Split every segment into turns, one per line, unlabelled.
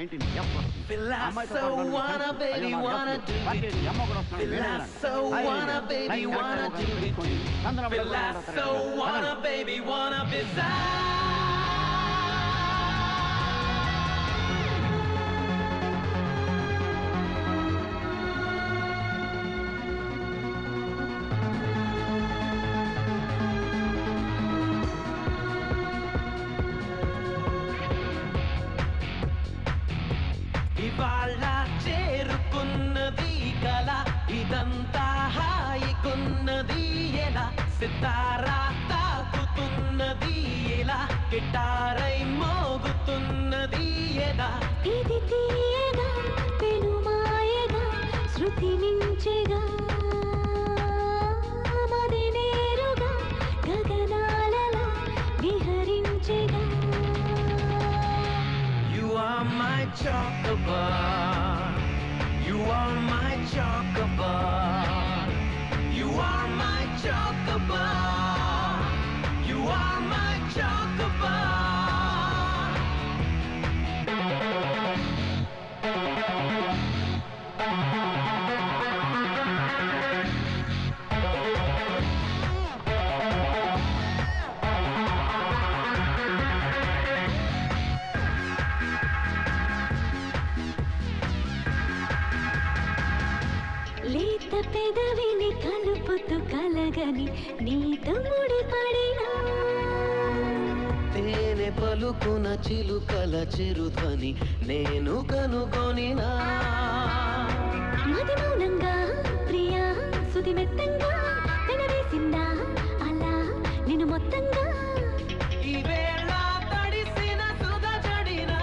Philasso wanna baby wanna do it Philasso wanna baby wanna do it Philasso wanna baby wanna be ఇవాళ చేరుకున్నది కల ఇదంతా హాయికున్నది ఎలా సితారా తాకుతున్నది ఎలా గిటారై మోగుతున్నది ఎలా
ఇది తీయగా పెనుమాయగా శృతి మించెగా మది నేరుగా గగనాలలో విహరించెగా
You are my chocobar You are my chocobar You are my chocobar You are my chocobar
లేత పెదవిని కలుపుతూ కలగని నీతో ముడిపడినా
తేనె పలుకున చిలుకల చిరుధ్వని నేను కనుగొనినా
మది మౌనంగా ప్రియా సుది మెత్తంగా వినవేసిందా అలా నిన్ను మొత్తంగా
ఈ వేళ తడిసిన సుధ జడినా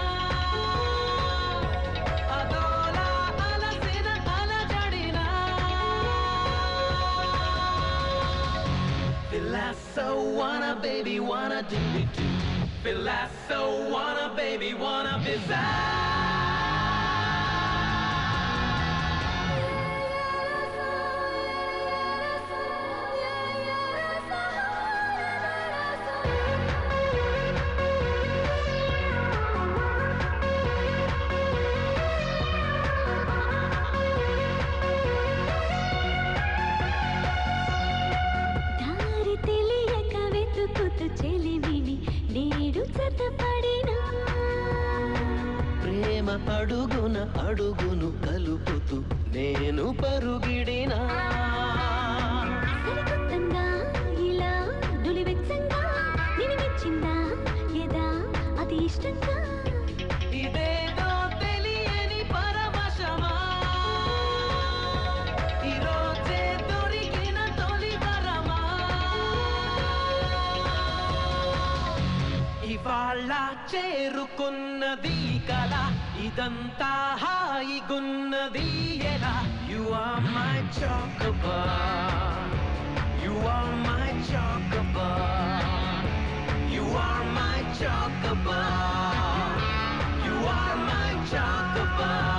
అదోలా అలసిన అలజడినా Philasso wanna baby wanna do it do Philasso wanna baby wanna be
దారి తెలియక వెతుకుతూ చెలిమిని నేడు చతపడినా
ప్రేమ అడుగున అడుగును కలుపుతూ నేను పరుగిడినా
సరికొత్తంగా ఇలా నులివెచ్చంగా నిన్ను మెచ్చిందా ఎదా అతి ఇష్టంగా
ఇదేదో తెలియని పరవశమా ఈరోజే దొరికిన తొలి వరమా ఇవాళ చేరుకున్నది కల ఇదంతా హాయిగున్నది ఎలా you are my chocobar you are my chocobar you are my chocobar you are my చాకబార్